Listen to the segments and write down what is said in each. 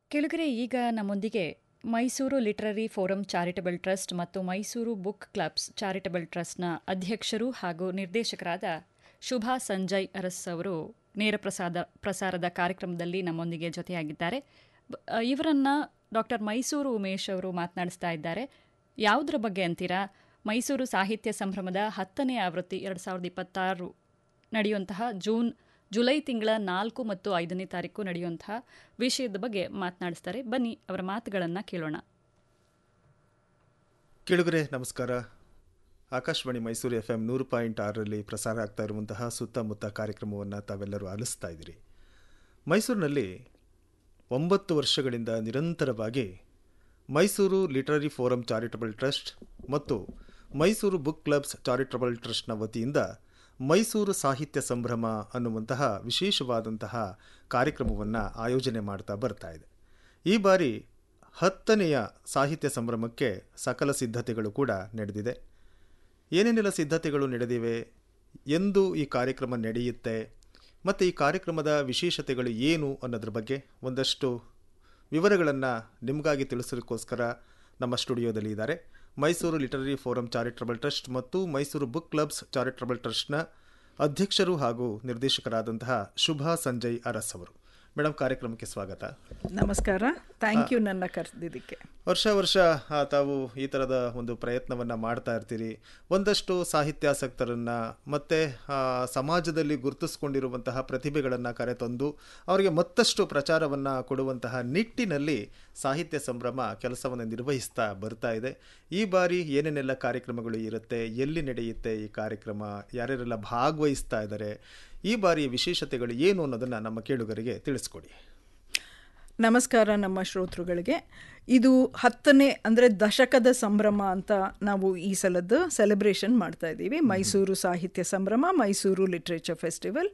ಕೆಳಗರೆ ಈಗ ನಮ್ಮೊಂದಿಗೆ Mysuru literary forum charitable trust ಮತ್ತು ಮೈಸೂರು ಬುಕ್ ಕ್ಲಬ್ಸ್ ಚಾರಿಟಬಲ್ ಟ್ರಸ್ಟ್ನ ಅಧ್ಯಕ್ಷರು ಹಾಗೂ ನಿರ್ದೇಶಕರಾದ ಶುಭಾ ಸಂಜಯ್ ಅರಸ್ ಅವರು ನೇರ ಪ್ರಸಾದ ಪ್ರಸಾರದ ಕಾರ್ಯಕ್ರಮದಲ್ಲಿ ನಮ್ಮೊಂದಿಗೆ ಜೊತೆಯಾಗಿದ್ದಾರೆ ಬ- ಆ, ಇವರನ್ನ ಡಾಕ್ಟರ್ ಮೈಸೂರು ಉಮೇಶ್ ಅವರು ಮಾತನಾಡಿಸ್ತಾ ಇದ್ದಾರೆ ಯಾವುದ್ರ ಬಗ್ಗೆ ಅಂತೀರಾ ಮೈಸೂರು ಸಾಹಿತ್ಯ ಸಂಭ್ರಮದ ಹತ್ತನೇ ಆವೃತ್ತಿ ಎರಡು ಸಾವಿರದ ಇಪ್ಪತ್ತಾರು ನಡೆಯುವಂತಹ ಜೂನ್ ಜುಲೈ ತಿಂಗಳ ನಾಲ್ಕು ಮತ್ತು ಐದನೇ ತಾರೀಕು ನಡೆಯುವಂತಹ ವಿಷಯದ ಬಗ್ಗೆ ಮಾತನಾಡಿಸ್ತಾರೆ ಬನ್ನಿ ಅವರ ಮಾತುಗಳನ್ನು ಕೇಳೋಣ ಕೇಳುಗರೆ ನಮಸ್ಕಾರ ಆಕಾಶವಾಣಿ ಮೈಸೂರು ಎಫ್ ಎಂ ನೂರು ಪಾಯಿಂಟ್ ಆರರಲ್ಲಿ ಪ್ರಸಾರ ಆಗ್ತಾ ಇರುವಂತಹ ಸುತ್ತಮುತ್ತ ಕಾರ್ಯಕ್ರಮವನ್ನು ತಾವೆಲ್ಲರೂ ಆಲಿಸ್ತಾ ಇದ್ದೀರಿ ಮೈಸೂರಿನಲ್ಲಿ ಒಂಬತ್ತು ವರ್ಷಗಳಿಂದ ನಿರಂತರವಾಗಿ Mysuru literary forum charitable trust ಮತ್ತು ಮೈಸೂರು ಬುಕ್ ಕ್ಲಬ್ಸ್ ಚಾರಿಟಬಲ್ ಟ್ರಸ್ಟ್ನ ವತಿಯಿಂದ ಮೈಸೂರು ಸಾಹಿತ್ಯ ಸಂಭ್ರಮ ಅನ್ನುವಂತಹ ವಿಶೇಷವಾದಂತಹ ಕಾರ್ಯಕ್ರಮವನ್ನು ಆಯೋಜನೆ ಮಾಡ್ತಾ ಬರ್ತಾ ಇದೆ ಈ ಬಾರಿ ಹತ್ತನೆಯ ಸಾಹಿತ್ಯ ಸಂಭ್ರಮಕ್ಕೆ ಸಕಲ ಸಿದ್ಧತೆಗಳು ಕೂಡ ನಡೆದಿದೆ ಏನೇನೆಲ್ಲ ಸಿದ್ಧತೆಗಳು ನಡೆದಿವೆ ಎಂದು ಈ ಕಾರ್ಯಕ್ರಮ ನಡೆಯುತ್ತೆ ಮತ್ತು ಈ ಕಾರ್ಯಕ್ರಮದ ವಿಶೇಷತೆಗಳು ಏನು ಅನ್ನೋದ್ರ ಬಗ್ಗೆ ಒಂದಷ್ಟು ವಿವರಗಳನ್ನು ನಿಮಗಾಗಿ ತಿಳಿಸೋದಕ್ಕೋಸ್ಕರ ನಮ್ಮ ಸ್ಟುಡಿಯೋದಲ್ಲಿ ಇದ್ದಾರೆ Mysuru literary forum charitable trust ಮತ್ತು ಮೈಸೂರು ಬುಕ್ ಕ್ಲಬ್ಸ್ ಚಾರಿಟಬಲ್ ಟ್ರಸ್ಟ್ನ ಅಧ್ಯಕ್ಷರು ಹಾಗೂ ನಿರ್ದೇಶಕರಾದಂತಹ ಶುಭಾ ಸಂಜಯ್ ಅರಸ್ ಅವರು ಮೇಡಮ್ ಕಾರ್ಯಕ್ರಮಕ್ಕೆ ಸ್ವಾಗತ ನಮಸ್ಕಾರ ಥ್ಯಾಂಕ್ ಯು ನನ್ನ ಕರೆದಿದ್ದಕ್ಕೆ ವರ್ಷ ವರ್ಷ ಆ, ತಾವು ಈ ಥರದ ಒಂದು ಪ್ರಯತ್ನವನ್ನು ಮಾಡ್ತಾ ಇರ್ತೀರಿ ಒಂದಷ್ಟು ಸಾಹಿತ್ಯಾಸಕ್ತರನ್ನು ಮತ್ತು ಸಮಾಜದಲ್ಲಿ ಗುರುತಿಸ್ಕೊಂಡಿರುವಂತಹ ಪ್ರತಿಭೆಗಳನ್ನು ಕರೆತಂದು ಅವರಿಗೆ ಮತ್ತಷ್ಟು ಪ್ರಚಾರವನ್ನು ಕೊಡುವಂತಹ ನಿಟ್ಟಿನಲ್ಲಿ ಸಾಹಿತ್ಯ ಸಂಭ್ರಮ ಕೆಲಸವನ್ನು ನಿರ್ವಹಿಸ್ತಾ ಬರ್ತಾ ಇದೆ ಈ ಬಾರಿ ಏನೇನೆಲ್ಲ ಕಾರ್ಯಕ್ರಮಗಳು ಇರುತ್ತೆ ಎಲ್ಲಿ ನಡೆಯುತ್ತೆ ಈ ಕಾರ್ಯಕ್ರಮ ಯಾರ್ಯಾರೆಲ್ಲ ಭಾಗವಹಿಸ್ತಾ ಇದ್ದಾರೆ ಈ ಬಾರಿಯ ವಿಶೇಷತೆಗಳು ಏನು ಅನ್ನೋದನ್ನು ನಮ್ಮ ಕೇಳುಗರಿಗೆ ತಿಳಿಸ್ಕೊಡಿ ನಮಸ್ಕಾರ ನಮ್ಮ ಶ್ರೋತೃಗಳಿಗೆ ಇದು ಹತ್ತನೇ ಅಂದರೆ ದಶಕದ ಸಂಭ್ರಮ ಅಂತ ನಾವು ಈ ಸಲದ್ದು ಸೆಲೆಬ್ರೇಷನ್ ಮಾಡ್ತಾ ಇದ್ದೀವಿ ಮೈಸೂರು ಸಾಹಿತ್ಯ ಸಂಭ್ರಮ ಮೈಸೂರು ಲಿಟ್ರೇಚರ್ ಫೆಸ್ಟಿವಲ್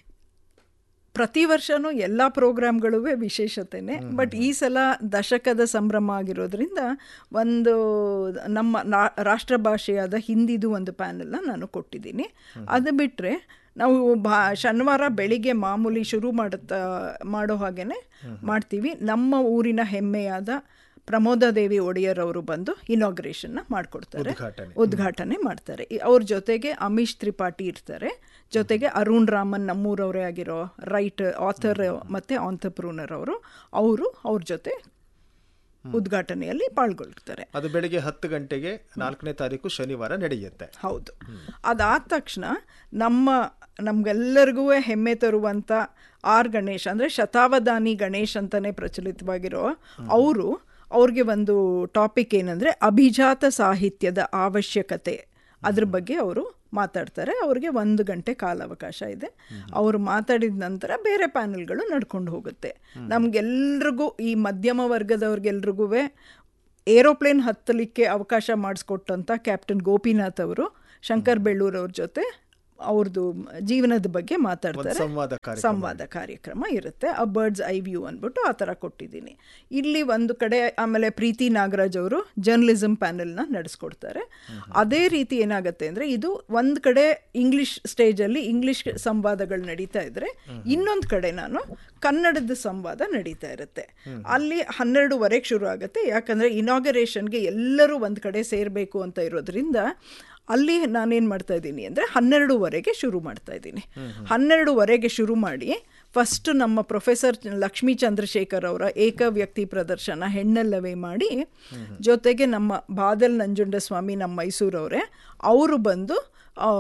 ಪ್ರತಿ ವರ್ಷನೂ ಎಲ್ಲ ಪ್ರೋಗ್ರಾಮ್ಗಳು ವಿಶೇಷತೆನೆ ಬಟ್ ಈ ಸಲ ದಶಕದ ಸಂಭ್ರಮ ಆಗಿರೋದ್ರಿಂದ ಒಂದು ನಮ್ಮ ನಾ- ರಾಷ್ಟ್ರ ಭಾಷೆಯಾದ ಹಿಂದಿದು ಒಂದು ಪ್ಯಾನೆಲ್ನ ನಾನು ಕೊಟ್ಟಿದ್ದೀನಿ ಅದು ಬಿಟ್ಟರೆ ನಾವು ಭಾ ಶನಿವಾರ ಬೆಳಿಗ್ಗೆ ಮಾಮೂಲಿ ಶುರು ಮಾಡುತ್ತಾ ಮಾಡೋ ಹಾಗೇನೆ ಮಾಡ್ತೀವಿ ನಮ್ಮ ಊರಿನ ಹೆಮ್ಮೆಯಾದ ಪ್ರಮೋದಾದೇವಿ ಒಡೆಯರ್ ಅವರು ಬಂದು ಇನಾಗ್ರೇಷನ್ನ ಮಾಡಿಕೊಡ್ತಾರೆ ಉದ್ಘಾಟನೆ. ಉದ್ಘಾಟನೆ ಮಾಡ್ತಾರೆ ಈ- ಅವ್ರ ಜೊತೆಗೆ ಅಮೀಶ್ ತ್ರಿಪಾಠಿ ಇರ್ತಾರೆ ಜೊತೆಗೆ ಅರುಣ್ ರಾಮನ್ ನಮ್ಮೂರವರೇ ಆಗಿರೋ ರೈಟ್ ಆಥರ್ ಮತ್ತು ಆಂಥಪ್ರೂನರ್ ಅವರು ಅವರು ಅವ್ರ ಜೊತೆ ಉದ್ಘಾಟನೆಯಲ್ಲಿ ಪಾಲ್ಗೊಳ್ತಾರೆ ಅದು ಬೆಳಿಗ್ಗೆ ಹತ್ತು ಗಂಟೆಗೆ ನಾಲ್ಕನೇ ತಾರೀಕು ಶನಿವಾರ ನಡೆಯುತ್ತೆ ಹೌದು ಅದಾದ ತಕ್ಷಣ ನಮ್ಮ ನಮ್ಗೆಲ್ಲರಿಗೂ ಹೆಮ್ಮೆ ತರುವಂಥ ಆರ್ ಗಣೇಶ್ ಅಂದರೆ ಶತಾವಧಾನಿ ಗಣೇಶ್ ಅಂತಲೇ ಪ್ರಚಲಿತವಾಗಿರೋ ಅವರು ಅವ್ರಿಗೆ ಒಂದು ಟಾಪಿಕ್ ಏನಂದರೆ ಅಭಿಜಾತ ಸಾಹಿತ್ಯದ ಅವಶ್ಯಕತೆ ಅದ್ರ ಬಗ್ಗೆ ಅವರು ಮಾತಾಡ್ತಾರೆ ಅವ್ರಿಗೆ ಒಂದು ಗಂಟೆ ಕಾಲಾವಕಾಶ ಇದೆ ಅವರು ಮಾತಾಡಿದ ನಂತರ ಬೇರೆ ಪ್ಯಾನೆಲ್ಗಳು ನಡ್ಕೊಂಡು ಹೋಗುತ್ತೆ ನಮಗೆಲ್ರಿಗೂ ಈ ಮಧ್ಯಮ ವರ್ಗದವ್ರಿಗೆಲ್ರಿಗೂ ಏರೋಪ್ಲೇನ್ ಹತ್ತಲಿಕ್ಕೆ ಅವಕಾಶ ಮಾಡಿಸ್ಕೊಟ್ಟಂಥ ಕ್ಯಾಪ್ಟನ್ ಗೋಪಿನಾಥ್ ಅವರು ಶಂಕರ್ ಬೆಳ್ಳೂರ್ ಅವ್ರ ಜೊತೆ ಅವ್ರದ್ದು ಜೀವನದ ಬಗ್ಗೆ ಮಾತಾಡ್ತಾರೆ ಸಂವಾದ ಕಾರ್ಯಕ್ರಮ. ಸಂವಾದ ಕಾರ್ಯಕ್ರಮ ಇರುತ್ತೆ ಆ ಬರ್ಡ್ಸ್ ಐ ವ್ಯೂ ಅಂದ್ಬಿಟ್ಟು ಆ ಥರ ಕೊಟ್ಟಿದ್ದೀನಿ ಇಲ್ಲಿ ಒಂದು ಕಡೆ ಆಮೇಲೆ ಪ್ರೀತಿ ನಾಗರಾಜ್ ಅವರು ಜರ್ನಲಿಸಮ್ ಪ್ಯಾನೆಲ್ನ ನಡೆಸ್ಕೊಡ್ತಾರೆ ಅದೇ ರೀತಿ ಏನಾಗುತ್ತೆ ಅಂದರೆ ಇದು ಒಂದು ಕಡೆ ಇಂಗ್ಲಿಷ್ ಸ್ಟೇಜಲ್ಲಿ ಇಂಗ್ಲಿಷ್ ಸಂವಾದಗಳು ನಡೀತಾ ಇದ್ರೆ ಇನ್ನೊಂದು ಕಡೆ ನಾನು ಕನ್ನಡದ ಸಂವಾದ ನಡೀತಾ ಇರುತ್ತೆ ಅಲ್ಲಿ ಹನ್ನೆರಡುವರೆಗೆ ಶುರು ಆಗುತ್ತೆ ಯಾಕಂದರೆ ಇನಾಗರೇಷನ್ಗೆ ಎಲ್ಲರೂ ಒಂದು ಕಡೆ ಸೇರಬೇಕು ಅಂತ ಇರೋದ್ರಿಂದ ಅಲ್ಲಿ ನಾನೇನು ಮಾಡ್ತಾ ಇದ್ದೀನಿ ಅಂದರೆ ಹನ್ನೆರಡುವರೆಗೆ ಶುರು ಮಾಡ್ತಾ ಇದ್ದೀನಿ ಹನ್ನೆರಡುವರೆಗೆ ಶುರು ಮಾಡಿ ಫಸ್ಟ್ ನಮ್ಮ ಪ್ರೊಫೆಸರ್ ಲಕ್ಷ್ಮೀ ಚಂದ್ರಶೇಖರ್ ಅವರ ಏಕ ವ್ಯಕ್ತಿ ಪ್ರದರ್ಶನ ಹೆಣ್ಣಲ್ಲವೇ ಮಾಡಿ ಜೊತೆಗೆ ನಮ್ಮ ಬಾದಲ್ ನಂಜುಂಡಸ್ವಾಮಿ ನಮ್ಮ ಮೈಸೂರವರೇ ಅವರು ಬಂದು ಆ,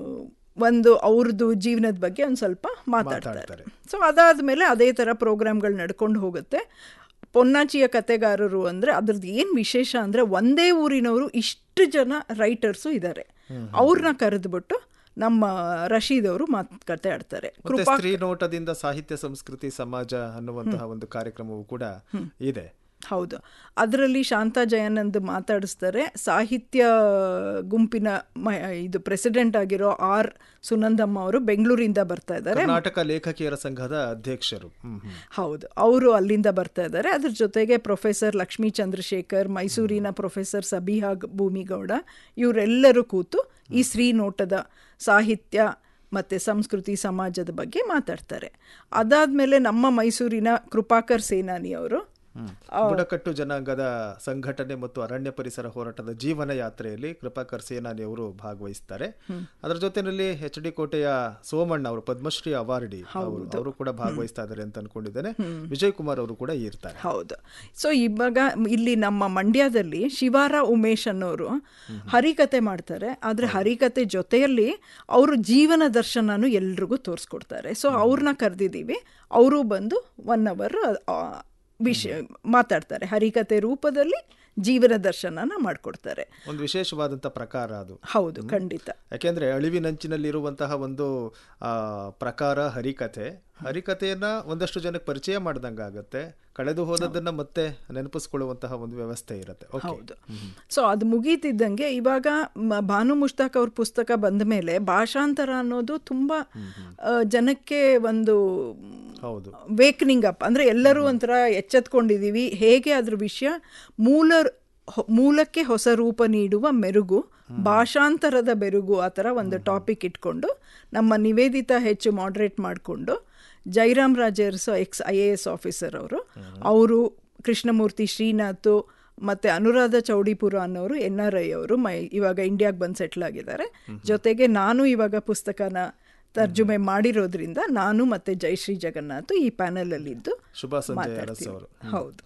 ಒಂದು ಅವ್ರದ್ದು ಜೀವನದ ಬಗ್ಗೆ ಒಂದು ಸ್ವಲ್ಪ ಮಾತಾಡ್ತಾರೆ ಸೊ ಅದಾದಮೇಲೆ ಅದೇ ಥರ ಪ್ರೋಗ್ರಾಮ್ಗಳು ನಡ್ಕೊಂಡು ಹೋಗುತ್ತೆ ಪೊನ್ನಾಚಿಯ ಕತೆಗಾರರು ಅಂದರೆ ಅದ್ರದ್ದು ಏನು ವಿಶೇಷ ಅಂದರೆ ಒಂದೇ ಊರಿನವರು ಇಷ್ಟು ಜನ ರೈಟರ್ಸು ಇದ್ದಾರೆ ಅವ್ರನ್ನ ಕರೆದ್ಬಿಟ್ಟು ನಮ್ಮ ರಶೀದ್ ಅವರು ಮಾತುಕತೆ ಆಡ್ತಾರೆ ಮತ್ತೆ ಸ್ತ್ರೀ ನೋಟದಿಂದ ಸಾಹಿತ್ಯ ಸಂಸ್ಕೃತಿ ಸಮಾಜ ಅನ್ನುವಂತಹ ಒಂದು ಕಾರ್ಯಕ್ರಮವು ಕೂಡ ಇದೆ ಹೌದು ಅದರಲ್ಲಿ ಶಾಂತಾ ಜಯಾನಂದ್ ಮಾತಾಡಿಸ್ತಾರೆ ಸಾಹಿತ್ಯ ಗುಂಪಿನ ಮ- ಇದು ಪ್ರೆಸಿಡೆಂಟ್ ಆಗಿರೋ ಆರ್ ಸುನಂದಮ್ಮ ಅವರು ಬೆಂಗಳೂರಿಂದ ಬರ್ತಾ ಇದ್ದಾರೆ ಕರ್ನಾಟಕ ಲೇಖಕಿಯರ ಸಂಘದ ಅಧ್ಯಕ್ಷರು ಹ್ಮ್ ಹ್ಮ್. ಹೌದು ಅವರು ಅಲ್ಲಿಂದ ಬರ್ತಾ ಇದ್ದಾರೆ ಅದ್ರ ಜೊತೆಗೆ ಪ್ರೊಫೆಸರ್ ಲಕ್ಷ್ಮೀ ಚಂದ್ರಶೇಖರ್ ಮೈಸೂರಿನ ಪ್ರೊಫೆಸರ್ ಸಬಿಹಾ ಗ- ಭೂಮಿಗೌಡ ಇವರೆಲ್ಲರೂ ಕೂತು ಈ ಸ್ತ್ರೀ ನೋಟದ ಸಾಹಿತ್ಯ ಮತ್ತು ಸಂಸ್ಕೃತಿ ಸಮಾಜದ ಬಗ್ಗೆ ಮಾತಾಡ್ತಾರೆ ಅದಾದಮೇಲೆ ನಮ್ಮ ಮೈಸೂರಿನ ಕೃಪಾಕರ್ ಸೇನಾನಿ ಅವರು ಬುಡಕಟ್ಟು ಜನಾಂಗದ ಸಂಘಟನೆ ಮತ್ತು ಅರಣ್ಯ ಪರಿಸರ ಹೋರಾಟದ ಜೀವನ ಯಾತ್ರೆಯಲ್ಲಿ ಕೃಪಾಕರ್ ಸೇನಾನಿ ಅವರು ಭಾಗವಹಿಸ್ತಾರೆ ಅದರ ಜೊತೆನಲ್ಲಿ ಎಚ್ ಡಿ ಕೋಟೆಯ ಸೋಮಣ್ಣ ಅವರು ಪದ್ಮಶ್ರೀ ಅವಾರ್ಡಿ ಅವರು ಅವರು ಕೂಡ ಭಾಗವಹಿಸ್ತಾ ಇದ್ದಾರೆ ಅಂತ ಅನ್ಕೊಂಡಿದ್ದೇನೆ ವಿಜಯ್ ಕುಮಾರ್ ಅವರು ಕೂಡ ಇರ್ತಾರೆ ಹೌದು ಸೊ ಇವಾಗ ಇಲ್ಲಿ ನಮ್ಮ ಮಂಡ್ಯದಲ್ಲಿ ಶಿವಾರ ಉಮೇಶ್ ಅನ್ನೋರು ಹರಿಕತೆ ಮಾಡ್ತಾರೆ ಆದರೆ ಹರಿಕತೆ ಜೊತೆಯಲ್ಲಿ ಅವರು ಜೀವನ ದರ್ಶನನು ಎಲ್ರಿಗೂ ತೋರಿಸ್ಕೊಡ್ತಾರೆ ಸೊ ಅವ್ರನ್ನ ಕರೆದಿದ್ದೀವಿ ಅವರು ಬಂದು ಒನ್ ಅವರ್ ವಿಷಯ ಮಾತಾಡ್ತಾರೆ ಹರಿಕತೆ ರೂಪದಲ್ಲಿ ಜೀವನ ದರ್ಶನನ ಮಾಡಿಕೊಡ್ತಾರೆ ಒಂದು ವಿಶೇಷವಾದಂತ ಪ್ರಕಾರ ಅದು ಹೌದು ಖಂಡಿತ ಯಾಕೆಂದ್ರೆ ಅಳಿವಿನಂಚಿನಲ್ಲಿರುವಂತಹ ಒಂದು ಆ, ಪ್ರಕಾರ ಹರಿಕಥೆ ಹರಿಕಥೆಯನ್ನ ಒಂದಷ್ಟು ಜನಕ್ಕೆ ಪರಿಚಯ ಮಾಡ್ದಂಗಾಗತ್ತೆ ಕಳೆದು ಹೋದದ್ದನ್ನ ಮತ್ತೆ ನೆನಪಿಸ್ಕೊಳ್ಳುವಂತಹ ಒಂದು ವ್ಯವಸ್ಥೆ ಇರುತ್ತೆ ಓಕೆ ಹೌದು ಸೊ ಅದು ಮುಗೀತಿದ್ದಂಗೆ ಇವಾಗ ಮ- ಭಾನು ಮುಷ್ತಾಕ್ ಅವ್ರ ಪುಸ್ತಕ ಬಂದ ಮೇಲೆ ಭಾಷಾಂತರ ಅನ್ನೋದು ತುಂಬ ಆ, ಜನಕ್ಕೆ ಒಂದು ಹೌದು ವೇಕ್ನಿಂಗ್ ಅಪ್ ಅಂದರೆ ಎಲ್ಲರೂ ಒಂಥರ ಎಚ್ಚೆತ್ಕೊಂಡಿದ್ದೀವಿ ಹೇಗೆ ಅದ್ರ ವಿಷಯ ಮೂಲ ಹೊ- ಮೂಲಕ್ಕೆ ಹೊಸ ರೂಪ ನೀಡುವ ಮೆರುಗು ಭಾಷಾಂತರದ ಬೆರುಗು ಆ ಥರ ಒಂದು ಟಾಪಿಕ್ ಇಟ್ಕೊಂಡು ನಮ್ಮ ನಿವೇದಿತ ಹೆಚ್ಚು ಮಾಡ್ರೇಟ್ ಮಾಡಿಕೊಂಡು Jairam Rajarsu ex I A S officer ಅವರು ಅವರು ಕೃಷ್ಣಮೂರ್ತಿ ಶ್ರೀನಾಥ್ ಮತ್ತು ಅನುರಾಧ ಚೌಡಿಪುರ ಅನ್ನೋರು ಎನ್ ಆರ್ ಐ ಅವರು ಮೈ ಇವಾಗ ಇಂಡಿಯಾಗೆ ಬಂದು ಸೆಟ್ಲ್ ಆಗಿದ್ದಾರೆ ಜೊತೆಗೆ ನಾನು ಇವಾಗ ಪುಸ್ತಕನ ತರ್ಜುಮೆ ಮಾಡಿರೋದ್ರಿಂದ ನಾನು ಮತ್ತು ಜಯಶ್ರೀ ಜಗನ್ನಾಥ್ ಈ ಪ್ಯಾನಲಲ್ಲಿದ್ದು ಶುಭಾ ಸಂಜಯ್ ಅರಸ್ ಅವರು ಹೌದು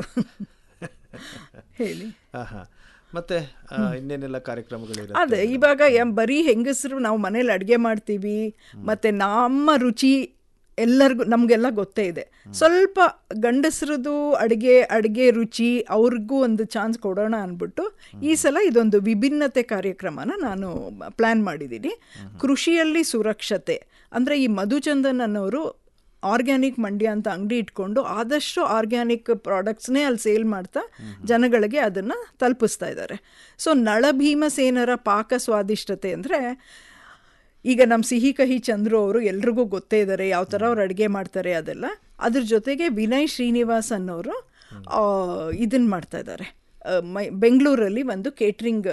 ಹೇಳಿ ಆಹಾ ಮತ್ತೆ ಆ, ಇನ್ನೇನೆಲ್ಲ ಕಾರ್ಯಕ್ರಮಗಳಿರುತ್ತೆ ಅದೇ ಇವಾಗ ಎಂ- ಬರೀ ಹೆಂಗಸರು ನಾವು ಮನೇಲಿ ಅಡುಗೆ ಮಾಡ್ತೀವಿ ಮತ್ತು ನಮ್ಮ ರುಚಿ ಎಲ್ಲರಿಗೂ ನಮಗೆಲ್ಲ ಗೊತ್ತೇ ಇದೆ ಸ್ವಲ್ಪ ಗಂಡಸರದು ಅಡುಗೆ ಅಡುಗೆ ರುಚಿ ಅವ್ರಿಗೂ ಒಂದು ಚಾನ್ಸ್ ಕೊಡೋಣ ಅಂದ್ಬಿಟ್ಟು ಈ ಸಲ ಇದೊಂದು ವಿಭಿನ್ನತೆ ಕಾರ್ಯಕ್ರಮನ ನಾನು ಪ್ಲ್ಯಾನ್ ಮಾಡಿದ್ದೀನಿ ಕೃಷಿಯಲ್ಲಿ ಸುರಕ್ಷತೆ ಅಂದರೆ ಈ ಮಧುಚಂದನ್ ಅನ್ನೋರು ಆರ್ಗ್ಯಾನಿಕ್ ಮಂಡ್ಯ ಅಂತ ಅಂಗಡಿ ಇಟ್ಕೊಂಡು ಆದಷ್ಟು ಆರ್ಗ್ಯಾನಿಕ್ ಪ್ರಾಡಕ್ಟ್ಸ್ನೇ ಅಲ್ಲಿ ಸೇಲ್ ಮಾಡ್ತಾ ಜನಗಳಿಗೆ ಅದನ್ನು ತಲುಪಿಸ್ತಾ ಇದ್ದಾರೆ ಸೊ ನಳಭೀಮಸೇನರ ಪಾಕ ಸ್ವಾದಿಷ್ಟತೆ ಅಂದರೆ ಈಗ ನಮ್ಮ ಸಿಹಿ ಕಹಿ ಚಂದ್ರು ಅವರು ಎಲ್ರಿಗೂ ಗೊತ್ತೇ ಇದ್ದಾರೆ ಯಾವ ಥರ ಅವ್ರು ಅಡುಗೆ ಮಾಡ್ತಾರೆ ಅದೆಲ್ಲ ಅದ್ರ ಜೊತೆಗೆ ವಿನಯ್ ಶ್ರೀನಿವಾಸ್ ಅನ್ನೋರು ಇದನ್ನು ಮಾಡ್ತಾ ಇದ್ದಾರೆ ಮೈ ಬೆಂಗಳೂರಲ್ಲಿ ಒಂದು ಕೇಟ್ರಿಂಗ್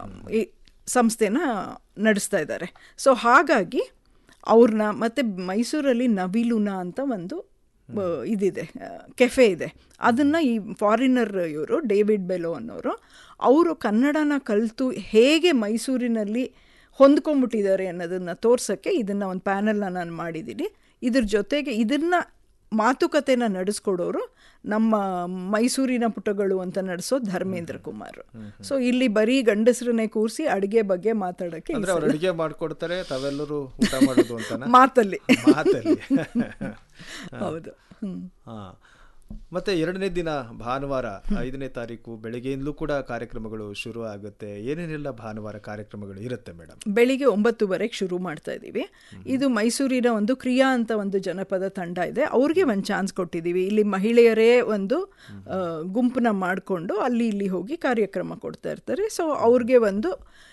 ಸಂಸ್ಥೆನ ನಡೆಸ್ತಾ ಇದ್ದಾರೆ ಸೊ ಹಾಗಾಗಿ ಅವ್ರನ್ನ ಮತ್ತು ಮೈಸೂರಲ್ಲಿ ನವಿಲುನ ಅಂತ ಒಂದು ಆ, ಇದಿದೆ ಕೆಫೆ ಇದೆ ಅದನ್ನು ಈ ಫಾರಿನರ್ ಇವರು ಡೇವಿಡ್ ಬೆಲೋ ಅನ್ನೋರು ಅವರು ಕನ್ನಡನ ಕಲಿತು ಹೇಗೆ ಮೈಸೂರಿನಲ್ಲಿ ಹೊಂದ್ಕೊಂಡ್ಬಿಟ್ಟಿದ್ದಾರೆ ಅನ್ನೋದನ್ನು ತೋರ್ಸೋಕ್ಕೆ ಇದನ್ನು ಒಂದು ಪ್ಯಾನಲ್ನ ನಾನು ಮಾಡಿದ್ದೀನಿ ಇದ್ರ ಜೊತೆಗೆ ಇದನ್ನು ಮಾತುಕತೆನ ನಡೆಸ್ಕೊಡೋರು ನಮ್ಮ ಮೈಸೂರಿನ ಪುಟಗಳು ಅಂತ ನಡೆಸೋ ಧರ್ಮೇಂದ್ರ ಕುಮಾರ್ ಸೊ ಇಲ್ಲಿ ಬರೀ ಗಂಡಸರನ್ನೇ ಕೂರಿಸಿ ಅಡುಗೆ ಬಗ್ಗೆ ಮಾತಾಡೋಕ್ಕೆ ಅಂದ್ರೆ ಅವ್ರು ಅಡಿಗೆ ಮಾಡ್ಕೊಡ್ತಾರೆ ತಾವೆಲ್ಲರೂ ಊಟ ಮಾಡೋದು ಅಂತನಾ ಮಾತಲ್ಲಿ ಮಾತಲ್ಲಿ ಹೌದು ಹ್ಮ್ ಹಾ ಮತ್ತೆ ಎರಡನೇ ದಿನ ಭಾನುವಾರ ಐದನೇ ತಾರೀಕು ಬೆಳಗ್ಗೆಯಿಂದಲೂ ಕೂಡ ಕಾರ್ಯಕ್ರಮಗಳು ಶುರು ಆಗುತ್ತೆ ಏನೇನೆಲ್ಲ ಭಾನುವಾರ ಕಾರ್ಯಕ್ರಮಗಳು ಇರುತ್ತೆ ಮೇಡಮ್ ಬೆಳಿಗ್ಗೆ ಒಂಬತ್ತುವರೆಗೆ ಶುರು ಮಾಡ್ತಾ ಇದ್ದೀವಿ ಇದು ಮೈಸೂರಿನ ಒಂದು ಕ್ರಿಯಾ ಅಂತ ಒಂದು ಜನಪದ ತಂಡ ಇದೆ ಅವ್ರಿಗೆ ಒಂದು ಚಾನ್ಸ್ ಕೊಟ್ಟಿದ್ದೀವಿ ಇಲ್ಲಿ ಮಹಿಳೆಯರೇ ಒಂದು ಆ, ಗುಂಪನ್ನ ಮಾಡಿಕೊಂಡು ಅಲ್ಲಿ ಇಲ್ಲಿ ಹೋಗಿ ಕಾರ್ಯಕ್ರಮ ಕೊಡ್ತಾ ಇರ್ತಾರೆ ಸೊ ಅವ್ರಿಗೆ ಒಂದು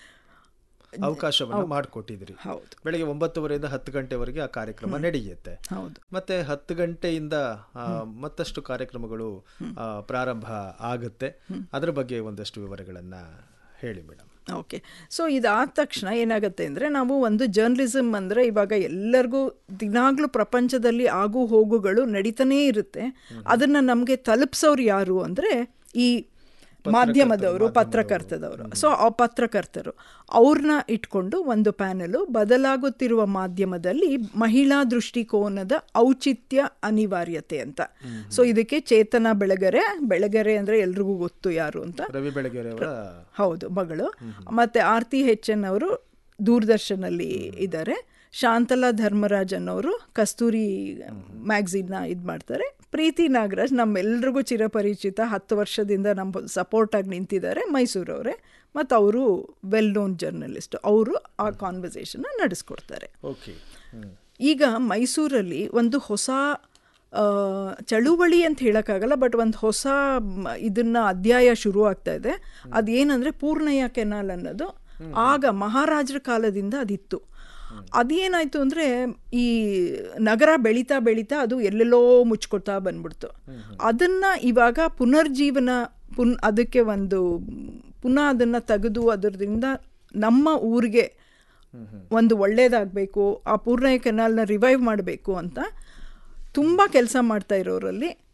ಅವಕಾಶವನ್ನ ಮಾಡಿಕೊಟ್ಟಿದ್ರಿ ಹೌದು ಬೆಳಿಗ್ಗೆ ಒಂಬತ್ತುವರೆಯಿಂದ ಹತ್ತು ಗಂಟೆವರೆಗೆ ಆ ಕಾರ್ಯಕ್ರಮ ನಡೆಯುತ್ತೆ ಹೌದು ಮತ್ತೆ ಹತ್ತು ಗಂಟೆಯಿಂದ ಆ, ಮತ್ತಷ್ಟು ಕಾರ್ಯಕ್ರಮಗಳು ಆ, ಪ್ರಾರಂಭ ಆಗುತ್ತೆ ಅದರ ಬಗ್ಗೆ ಒಂದಷ್ಟು ವಿವರಗಳನ್ನ ಹೇಳಿ ಮೇಡಮ್ ಓಕೆ ಸೊ ಇದಾದ ತಕ್ಷಣ ಏನಾಗುತ್ತೆ ಅಂದರೆ ನಾವು ಒಂದು ಜರ್ನಲಿಸಮ್ ಅಂದರೆ ಇವಾಗ ಎಲ್ಲರಿಗೂ ದಿನಾಗ್ಲೂ ಪ್ರಪಂಚದಲ್ಲಿ ಆಗು ಹೋಗುಗಳು ನಡೀತಾನೇ ಇರುತ್ತೆ ಅದನ್ನು ನಮಗೆ ತಲುಪಿಸೋರು ಯಾರು ಅಂದರೆ ಈ ಮಾಧ್ಯಮದವರು ಪತ್ರಕರ್ತದವರು ಸೊ ಆ ಪತ್ರಕರ್ತರು ಅವ್ರನ್ನ ಇಟ್ಕೊಂಡು ಒಂದು ಪ್ಯಾನಲು ಬದಲಾಗುತ್ತಿರುವ ಮಾಧ್ಯಮದಲ್ಲಿ ಮಹಿಳಾ ದೃಷ್ಟಿಕೋನದ ಔಚಿತ್ಯ ಅನಿವಾರ್ಯತೆ ಅಂತ ಸೊ ಇದಕ್ಕೆ ಚೇತನ ಬೆಳಗೆರೆ ಬೆಳಗೆರೆ ಅಂದರೆ ಎಲ್ರಿಗೂ ಗೊತ್ತು ಯಾರು ಅಂತ ರವಿ ಬೆಳಗೆರೆ ಅವರ ಹೌದು ಮಗಳು ಮತ್ತೆ ಆರ್ತಿ ಹೆಚ್ಚನ್ ಅವರು ದೂರದರ್ಶನಲ್ಲಿ ಇದ್ದಾರೆ ಶಾಂತಲಾ ಧರ್ಮರಾಜ್ ಅನ್ನೋರು ಕಸ್ತೂರಿ ಮ್ಯಾಗ್ಝಿನ್ನ ಇದು ಮಾಡ್ತಾರೆ ಪ್ರೀತಿ ನಾಗರಾಜ್ ನಮ್ಮೆಲ್ರಿಗೂ ಚಿರಪರಿಚಿತ ಹತ್ತು ವರ್ಷದಿಂದ ನಮ್ಮ ಸಪೋರ್ಟಾಗಿ ನಿಂತಿದ್ದಾರೆ ಮೈಸೂರವರೇ ಮತ್ತು ಅವರು ವೆಲ್ ನೋನ್ ಜರ್ನಲಿಸ್ಟ್ ಅವರು ಆ ಕಾನ್ವರ್ಸೇಷನ್ನ ನಡೆಸ್ಕೊಡ್ತಾರೆ ಓಕೆ ಹ್ಮ್ ಈಗ ಮೈಸೂರಲ್ಲಿ ಒಂದು ಹೊಸ ಆ, ಚಳುವಳಿ ಅಂತ ಹೇಳೋಕ್ಕಾಗಲ್ಲ ಬಟ್ ಒಂದು ಹೊಸ ಮ್, ಇದನ್ನ ಅಧ್ಯಾಯ ಶುರು ಆಗ್ತಾ ಇದೆ ಅದೇನಂದರೆ ಪೂರ್ಣಯ್ಯ ಕೆನಾಲ್ ಅನ್ನೋದು ಆಗ ಮಹಾರಾಜರ ಕಾಲದಿಂದ ಅದಿತ್ತು ಅದೇನಾಯಿತು ಅಂದರೆ ಈ ನಗರ ಬೆಳೀತಾ ಬೆಳೀತಾ ಅದು ಎಲ್ಲೆಲ್ಲೋ ಮುಚ್ಕೊತಾ ಬಂದ್ಬಿಡ್ತು ಅದನ್ನು ಇವಾಗ ಪುನರ್ಜೀವನ ಪುನ್ ಅದಕ್ಕೆ ಒಂದು ಪುನಃ ಅದನ್ನು ತೆಗೆದು ಅದರಿಂದ ನಮ್ಮ ಊರಿಗೆ ಒಂದು ಒಳ್ಳೇದಾಗಬೇಕು ಆ ಪೂರ್ಣಯ್ಯ ಕೆನಾಲ್ನ ರಿವೈವ್ ಮಾಡಬೇಕು ಅಂತ ತುಂಬ ಕೆಲಸ ಮಾಡ್ತಾ ಇರೋರಲ್ಲಿ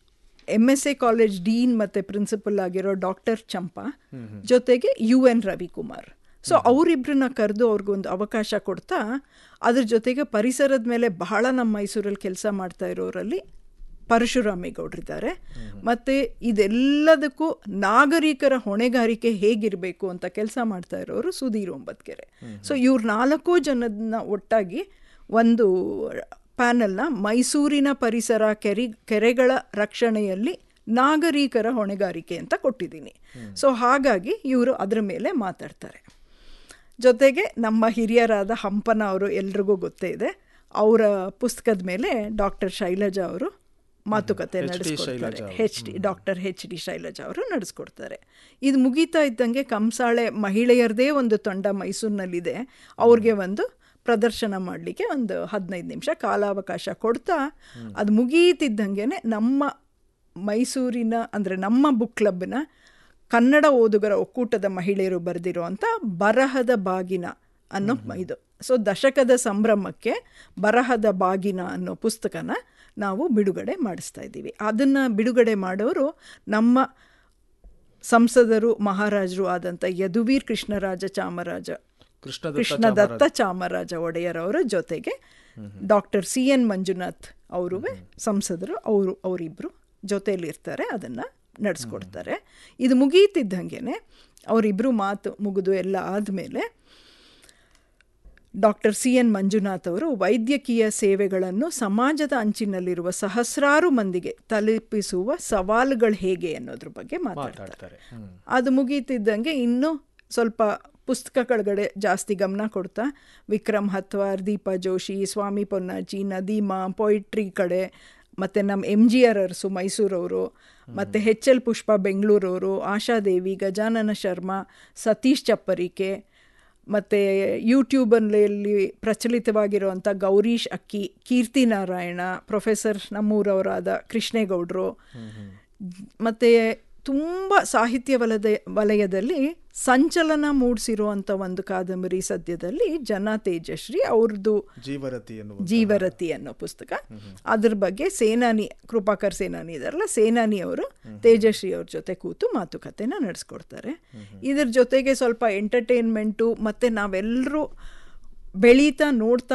M S A college dean ಮತ್ತು ಪ್ರಿನ್ಸಿಪಲ್ ಆಗಿರೋ ಡಾಕ್ಟರ್ ಚಂಪಾ ಜೊತೆಗೆ ಯು ಎನ್ ರವಿಕುಮಾರ್ ಸೊ ಅವರಿಬ್ಬರನ್ನ ಕರೆದು ಅವ್ರಿಗೊಂದು ಅವಕಾಶ ಕೊಡ್ತಾ ಅದ್ರ ಜೊತೆಗೆ ಪರಿಸರದ ಮೇಲೆ ಬಹಳ ನಮ್ಮ ಮೈಸೂರಲ್ಲಿ ಕೆಲಸ ಮಾಡ್ತಾ ಇರೋರಲ್ಲಿ ಪರಶುರಾಮೇಗೌಡರಿದ್ದಾರೆ ಮತ್ತು ಇದೆಲ್ಲದಕ್ಕೂ ನಾಗರಿಕರ ಹೊಣೆಗಾರಿಕೆ ಹೇಗಿರಬೇಕು ಅಂತ ಕೆಲಸ ಮಾಡ್ತಾ ಇರೋರು ಸುಧೀರ್ ಒಂಬತ್ಕೆರೆ ಸೊ ಇವ್ರು ನಾಲ್ಕು ಜನದನ್ನ ಒಟ್ಟಾಗಿ ಒಂದು ಪ್ಯಾನಲ್ನ ಮೈಸೂರಿನ ಪರಿಸರ ಕೆರೆ ಕೆರೆಗಳ ರಕ್ಷಣೆಯಲ್ಲಿ ನಾಗರಿಕರ ಹೊಣೆಗಾರಿಕೆ ಅಂತ ಕೊಟ್ಟಿದ್ದೀನಿ ಸೊ ಹಾಗಾಗಿ ಇವರು ಅದರ ಮೇಲೆ ಮಾತಾಡ್ತಾರೆ ಜೊತೆಗೆ ನಮ್ಮ ಹಿರಿಯರಾದ ಹಂಪನ ಅವರು ಎಲ್ರಿಗೂ ಗೊತ್ತೇ ಇದೆ ಅವರ ಪುಸ್ತಕದ ಮೇಲೆ ಡಾಕ್ಟರ್ ಶೈಲಜಾ ಅವರು ಮಾತುಕತೆ ನಡೆಸ್ಕೊಡ್ತಾರೆ H D doctor H D Shailaja ಅವರು ನಡೆಸ್ಕೊಡ್ತಾರೆ ಇದು ಮುಗೀತಾ ಇದ್ದಂಗೆ ಕಂಸಾಳೆ ಮಹಿಳೆಯರದೇ ಒಂದು ತಂಡ ಮೈಸೂರಿನಲ್ಲಿದೆ ಅವ್ರಿಗೆ ಒಂದು ಪ್ರದರ್ಶನ ಮಾಡಲಿಕ್ಕೆ ಒಂದು ಹದಿನೈದು ನಿಮಿಷ ಕಾಲಾವಕಾಶ ಕೊಡ್ತಾ ಅದು ಮುಗೀತಿದ್ದಂಗೆ ನಮ್ಮ ಮೈಸೂರಿನ ಅಂದರೆ ನಮ್ಮ ಬುಕ್ ಕ್ಲಬ್ನ ಕನ್ನಡ ಓದುಗರ ಒಕ್ಕೂಟದ ಮಹಿಳೆಯರು ಬರೆದಿರುವಂಥ ಬರಹದ ಬಾಗಿನ ಅನ್ನೋ ಇದು ಸೊ ದಶಕದ ಸಂಭ್ರಮಕ್ಕೆ ಬರಹದ ಬಾಗಿನ ಅನ್ನೋ ಪುಸ್ತಕನ ನಾವು ಬಿಡುಗಡೆ ಮಾಡಿಸ್ತಾ ಇದ್ದೀವಿ ಅದನ್ನು ಬಿಡುಗಡೆ ಮಾಡೋರು ನಮ್ಮ ಸಂಸದರು ಮಹಾರಾಜರು ಆದಂಥ ಯದುವೀರ್ ಕೃಷ್ಣರಾಜ ಚಾಮರಾಜ ಕೃಷ್ಣದತ್ತ ಚಾಮರಾಜ ಒಡೆಯರ್ ಅವರ ಜೊತೆಗೆ ಡಾಕ್ಟರ್ ಸಿ ಎನ್ ಮಂಜುನಾಥ್ ಅವರು ಸಂಸದರು ಅವರು ಅವರಿಬ್ಬರು ಜೊತೆಯಲ್ಲಿರ್ತಾರೆ ಅದನ್ನು ನಡೆಸ್ಕೊಡ್ತಾರೆ ಇದು ಮುಗೀತಿದ್ದಂಗೆ ಅವರಿಬ್ಬರು ಮಾತು ಮುಗಿದು ಎಲ್ಲ ಆದಮೇಲೆ ಡಾಕ್ಟರ್ ಸಿ ಎನ್ ಮಂಜುನಾಥ್ ಅವರು ವೈದ್ಯಕೀಯ ಸೇವೆಗಳನ್ನು ಸಮಾಜದ ಅಂಚಿನಲ್ಲಿರುವ ಸಹಸ್ರಾರು ಮಂದಿಗೆ ತಲುಪಿಸುವ ಸವಾಲುಗಳು ಹೇಗೆ ಅನ್ನೋದ್ರ ಬಗ್ಗೆ ಮಾತಾಡ್ತಾರೆ ಅದು ಮುಗೀತಿದ್ದಂಗೆ ಇನ್ನೂ ಸ್ವಲ್ಪ ಪುಸ್ತಕಗಳಗಡೆ ಜಾಸ್ತಿ ಗಮನ ಕೊಡ್ತಾ ವಿಕ್ರಮ್ ಹತ್ವಾರ್ ದೀಪಾ ಜೋಶಿ ಸ್ವಾಮಿ ಪೊನ್ನಾಜಿ ನದೀಮಾ ಪೊಯಿಟ್ರಿ ಕಡೆ ಮತ್ತು ನಮ್ಮ ಎಮ್ ಜಿ ಆರ್ ಅರಸು ಮೈಸೂರವರು ಮತ್ತು ಹೆಚ್ ಎಲ್ ಪುಷ್ಪ ಬೆಂಗಳೂರವರು ಆಶಾದೇವಿ ಗಜಾನನ ಶರ್ಮಾ ಸತೀಶ್ ಚಪ್ಪರಿಕೆ ಮತ್ತು ಯೂಟ್ಯೂಬಲ್ಲಿ ಪ್ರಚಲಿತವಾಗಿರುವಂಥ ಗೌರೀಶ್ ಅಕ್ಕಿ ಕೀರ್ತಿ ನಾರಾಯಣ ಪ್ರೊಫೆಸರ್ ನಮ್ಮೂರವರಾದ ಕೃಷ್ಣೇಗೌಡರು ಮತ್ತು ತುಂಬ ಸಾಹಿತ್ಯ ವಲದ ವಲಯದಲ್ಲಿ ಸಂಚಲನ ಮೂಡಿಸಿರುವಂಥ ಒಂದು ಕಾದಂಬರಿ ಸದ್ಯದಲ್ಲಿ ಜನ ತೇಜಶ್ರೀ ಅವ್ರದ್ದು ಜೀವರತಿ ಜೀವರತಿ ಅನ್ನೋ ಪುಸ್ತಕ ಅದ್ರ ಬಗ್ಗೆ ಸೇನಾನಿ ಕೃಪಾಕರ್ ಸೇನಾನಿ ಇದಾರಲ್ಲ ಸೇನಾನಿ ಅವರು ತೇಜಶ್ರೀ ಅವ್ರ ಜೊತೆ ಕೂತು ಮಾತುಕತೆನ ನಡೆಸ್ಕೊಡ್ತಾರೆ ಇದ್ರ ಜೊತೆಗೆ ಸ್ವಲ್ಪ ಎಂಟರ್ಟೈನ್ಮೆಂಟು ಮತ್ತು ನಾವೆಲ್ಲರೂ ಬೆಳೀತಾ ನೋಡ್ತಾ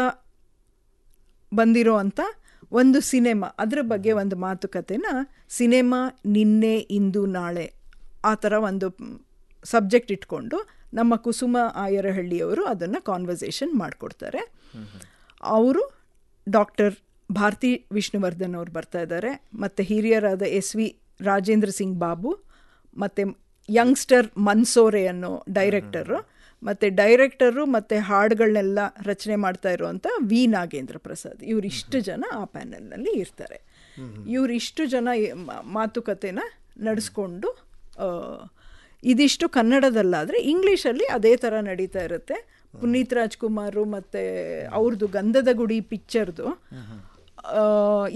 ಬಂದಿರೋ ಅಂಥ ಒಂದು ಸಿನಿಮಾ ಅದ್ರ ಬಗ್ಗೆ ಒಂದು ಮಾತುಕತೆನ ಸಿನಿಮಾ ನಿನ್ನೆ ಇಂದು ನಾಳೆ ಆ ಥರ ಒಂದು ಸಬ್ಜೆಕ್ಟ್ ಇಟ್ಕೊಂಡು ನಮ್ಮ ಕುಸುಮ ಆಯರಹಳ್ಳಿಯವರು ಅದನ್ನು ಕಾನ್ವರ್ಸೇಷನ್ ಮಾಡಿಕೊಡ್ತಾರೆ ಅವರು ಡಾಕ್ಟರ್ ಭಾರತಿ ವಿಷ್ಣುವರ್ಧನ್ ಅವ್ರು ಬರ್ತಾ ಇದ್ದಾರೆ ಮತ್ತು ಹಿರಿಯರಾದ ಎಸ್ ವಿ ರಾಜೇಂದ್ರ ಸಿಂಗ್ ಬಾಬು ಮತ್ತು ಯಂಗ್ಸ್ಟರ್ ಮನ್ಸೋರೆ ಅನ್ನೋ ಡೈರೆಕ್ಟರು ಮತ್ತು ಡೈರೆಕ್ಟರು ಮತ್ತು ಹಾಡುಗಳನ್ನೆಲ್ಲ ರಚನೆ ಮಾಡ್ತಾ ಇರುವಂಥ ವಿ ನಾಗೇಂದ್ರ ಪ್ರಸಾದ್ ಇವರಿಷ್ಟು ಜನ ಆ ಪ್ಯಾನಲ್ನಲ್ಲಿ ಇರ್ತಾರೆ ಇವರಿಷ್ಟು ಜನ ಮಾತುಕತೆನ ನಡೆಸ್ಕೊಂಡು ಇದಿಷ್ಟು ಕನ್ನಡದಲ್ಲಾದರೆ ಇಂಗ್ಲೀಷಲ್ಲಿ ಅದೇ ಥರ ನಡೀತಾ ಇರುತ್ತೆ ಪುನೀತ್ ರಾಜ್ಕುಮಾರು ಮತ್ತು ಅವ್ರದ್ದು ಗಂಧದ ಗುಡಿ ಪಿಕ್ಚರ್ದು